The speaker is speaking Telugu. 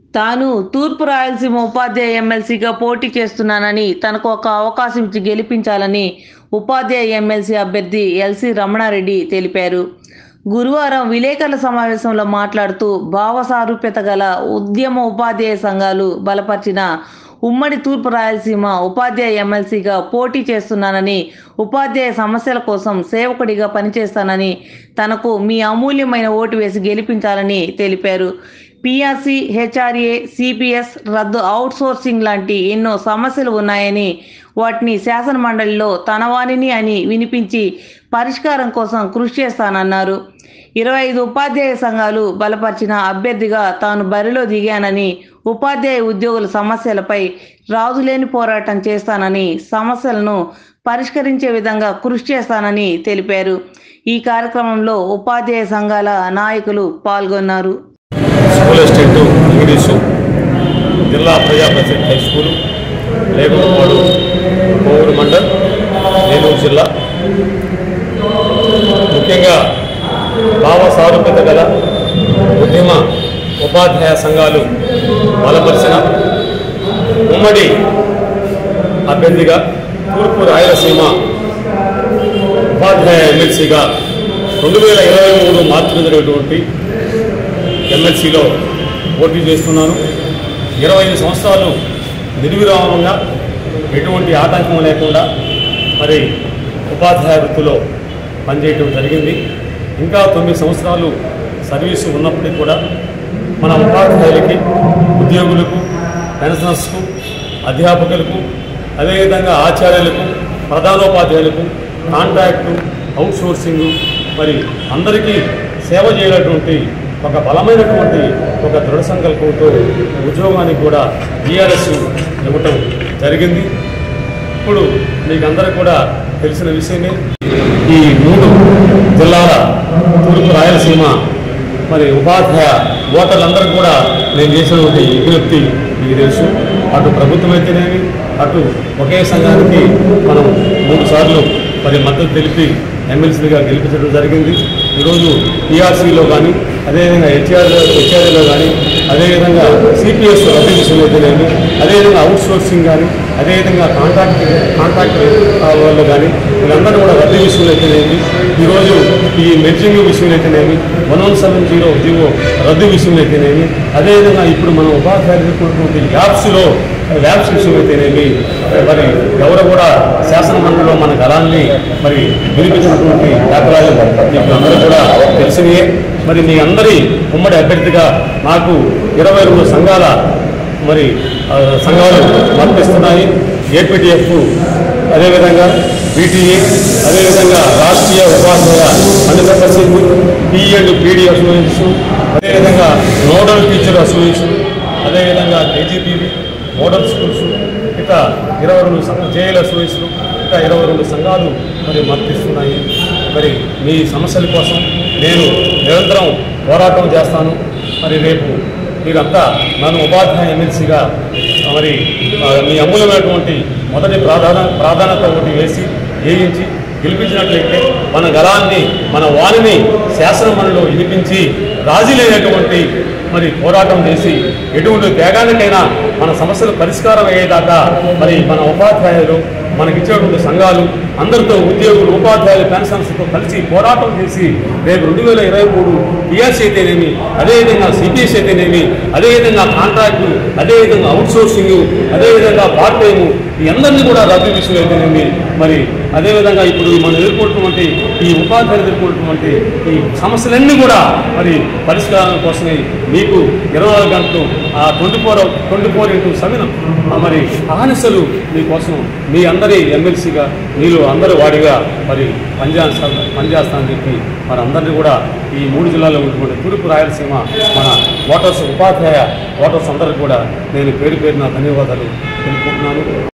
తాను తూర్పు రాయలసీమ ఉపాధ్యాయ ఎమ్మెల్సీగా పోటీ చేస్తున్నానని తనకు ఒక అవకాశం ఇచ్చి గెలిపించాలని ఉపాధ్యాయ ఎమ్మెల్సీ అభ్యర్థి ఎల్సి రమణారెడ్డి తెలిపారు గురువారం విలేకరుల సమావేశంలో మాట్లాడుతూ భావ సారూప్యత గల ఉద్యమ ఉపాధ్యాయ సంఘాలు బలపరిచిన ఉమ్మడి తూర్పు రాయలసీమ ఉపాధ్యాయ ఎమ్మెల్సీగా పోటీ చేస్తున్నానని ఉపాధ్యాయ సమస్యల కోసం సేవకుడిగా పనిచేస్తానని తనకు మీ అమూల్యమైన ఓటు వేసి గెలిపించాలని తెలిపారు పిఆర్సి హెచ్ఆర్ఏ సిపిఎస్ రద్దు అవుట్సోర్సింగ్ లాంటి ఎన్నో సమస్యలు ఉన్నాయని వాటిని శాసన మండలిలో తనవాణిని అని వినిపించి పరిష్కారం కోసం కృషి చేస్తానన్నారు ఇరవై ఐదు ఉపాధ్యాయ సంఘాలు బలపరిచిన అభ్యర్థిగా తాను బరిలో దిగానని ఉపాధ్యాయ ఉద్యోగుల సమస్యలపై రాజులేని పోరాటం చేస్తానని సమస్యలను పరిష్కరించే విధంగా కృషి చేస్తానని తెలిపారు ఈ కార్యక్రమంలో ఉపాధ్యాయ సంఘాల నాయకులు పాల్గొన్నారు school assistant English Zilla Praja Parishad high school Leburpadu Kovur mandal Nellore జిల్లా ముఖ్యంగా భావ సారూప్యత గల ఉద్యమ ఉపాధ్యాయ సంఘాలు బలపరిచిన ఉమ్మడి అభ్యర్థిగా తూర్పు రాయలసీమ ఉపాధ్యాయ ఎమ్మెల్సీగా రెండు వేల ఇరవై మూడు మార్చిలో జరిగినటువంటి ఎమ్మెల్సీలో పోటీ చేస్తున్నాను ఇరవై ఐదు సంవత్సరాలు నిర్విరామంగా ఎటువంటి ఆటంకం లేకుండా మరి ఉపాధ్యాయ వృత్తిలో పనిచేయడం జరిగింది ఇంకా తొమ్మిది సంవత్సరాలు సర్వీసు ఉన్నప్పటికీ కూడా మన ఉపాధ్యాయులకి ఉద్యోగులకు పెన్షనర్స్కు అధ్యాపకులకు అదేవిధంగా ఆచార్యులకు ప్రధానోపాధ్యాయులకు కాంట్రాక్టు అవుట్ సోర్సింగు మరి అందరికీ సేవ చేయనటువంటి ఒక బలమైనటువంటి ఒక దృఢ సంకల్పంతో ఉద్యోగానికి కూడా బీఆర్ఎస్ ఇవ్వటం జరిగింది ఇప్పుడు మీకు అందరూ కూడా తెలిసిన విషయమే ఈ మూడు జిల్లాల తూర్పు రాయలసీమ మరి ఉపాధ్యాయ ఓటర్లందరూ కూడా నేను చేసినటువంటి విజ్ఞప్తి మీకు తెలుసు అటు ప్రభుత్వం అయితేనేమి అటు ఒకే సంఘానికి మనం మూడు సార్లు మరి మద్దతు తెలిపి ఎమ్మెల్సీగా గెలిపించడం జరిగింది ఈరోజు టీఆర్సీలో కానీ అదేవిధంగా హెచ్ఆర్ హెచ్ఆర్ఏలో కానీ అదేవిధంగా సిపిఎస్ రద్దు విషయంలో అయితేనేమి అదేవిధంగా అవుట్ సోర్సింగ్ కానీ అదేవిధంగా కాంట్రాక్ట్ కాంట్రాక్ట్ వాళ్ళు కానీ వీళ్ళందరూ కూడా రద్దు విషయంలో అయితేనేమి ఈరోజు ఈ మెర్జింగ్ విషయంలో అయితేనేమి one one seven zero GO రద్దు విషయంలో అయితేనేమి అదేవిధంగా ఇప్పుడు మనం ఉపాధ్యాయులు ఎదుర్కొంటున్నటువంటి యాప్స్లో ల్యాబ్స్ విషయం అయితేనేమి మరి ఎవరు కూడా శాసన మండలిలో మన గలాన్ని మరి వినిపించినటువంటి దాఖలాలు మీకు అందరూ కూడా తెలిసినయే మరి మీ అందరి ఉమ్మడి అభ్యర్థిగా నాకు ఇరవై రెండు సంఘాల మరి ఆ, సంఘాలు మద్దతిస్తున్నాయి ఏపీటీఎఫ్ అదేవిధంగా బీటీఏ అదేవిధంగా Rashtriya Upadhyaya Pandita Parishad P and PD association అదేవిధంగా నోడల్ టీచర్ అసోసియేషన్ అదేవిధంగా కేజీపీవి మోడల్ స్కూల్స్ ఇక ఇరవై రెండు సంఘ జేఎల్ అసోసియేషన్ ఇక ఇరవై రెండు సంఘాలు మరి మద్దతిస్తున్నాయి మరి మీ సమస్యల కోసం నేను నిరంతరం పోరాటం చేస్తాను మరి రేపు మీరంతా నన్ను ఉపాధ్యాయ ఎమ్మెల్సీగా మరి ఆ, మీ అమూల్యమైనటువంటి మొదటి ప్రాధాన ప్రాధాన్యత ఒకటి వేసి వేయించి గెలిపించినట్లయితే మన గలాన్ని మన వాణిని శాసనమండలిలో వినిపించి రాజీ లేనటువంటి మరి పోరాటం చేసి ఎటువంటి త్యాగానికైనా మన సమస్యలు పరిష్కారం అయ్యేదాకా మరి మన ఉపాధ్యాయులు మనకిచ్చేటువంటి సంఘాలు అందరితో ఉద్యోగులు ఉపాధ్యాయులు పెన్షన్స్తో కలిసి పోరాటం చేసి రేపు రెండు వేల ఇరవై మూడు పిఎస్ అయితేనేమి అదేవిధంగా సిపిఎస్ అయితేనేమి అదేవిధంగా కాంట్రాక్టు అదేవిధంగా అవుట్ సోర్సింగ్ అదేవిధంగా పార్ట్ టైము ఈ అందరినీ కూడా రద్దు విషయంలో అయితేనేమి మరి అదేవిధంగా ఇప్పుడు మనం ఎదుర్కొంటున్నటువంటి ఈ ఉపాధ్యాయులు ఎదుర్కొంటున్నటువంటి ఈ సమస్యలన్నీ కూడా మరి పరిష్కారం కోసమే మీకు ఇరవై నాలుగు గంటలు ఆ twenty four twenty four into seven మరి ఆనసలు మీకోసం మీ అందరి ఎమ్మెల్సీగా మీరు అందరి వాడిగా మరి పనిచేస్తా పనిచేస్తానని చెప్పి మరి అందరినీ కూడా ఈ మూడు జిల్లాల్లో ఉన్నటువంటి తూర్పు రాయలసీమ మన ఓటర్స్ ఉపాధ్యాయ ఓటర్స్ అందరికీ కూడా నేను పేరు పేరున ధన్యవాదాలు తెలుపుకుంటున్నాను